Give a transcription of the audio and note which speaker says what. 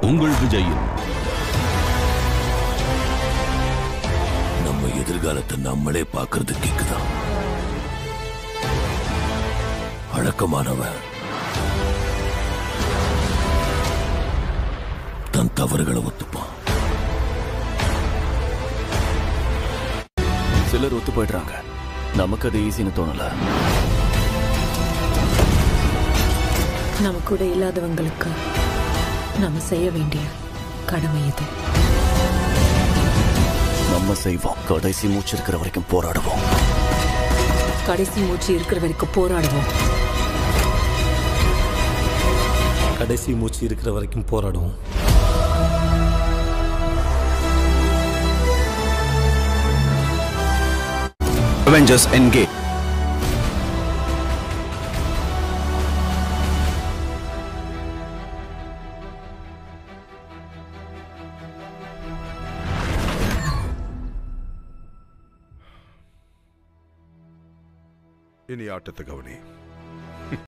Speaker 1: உங்கள் விஜயின்
Speaker 2: நம்ம எதிர்காலத்தை நம்மளே பார்க்கறது கேக்குதான் அழக்கமானவன் தன் தவறுகளை ஒத்துப்பான்
Speaker 3: சிலர் ஒத்து போயிடுறாங்க நமக்கு அது ஈஸின்னு தோணல
Speaker 4: நம்ம கூட இல்லாதவங்களுக்கு நம்ம செய்ய வேண்டிய கடமை இது
Speaker 3: நம்ம செய்வோம் கடைசி மூச்சு இருக்கிற வரைக்கும் போராடுவோம்
Speaker 4: கடைசி மூச்சு இருக்கிற வரைக்கும் போராடுவோம்
Speaker 5: கடைசி மூச்சு இருக்கிற வரைக்கும் போராடுவோம்
Speaker 6: Avengers Endgame.
Speaker 7: இனி ஆட்டத்தை கவனி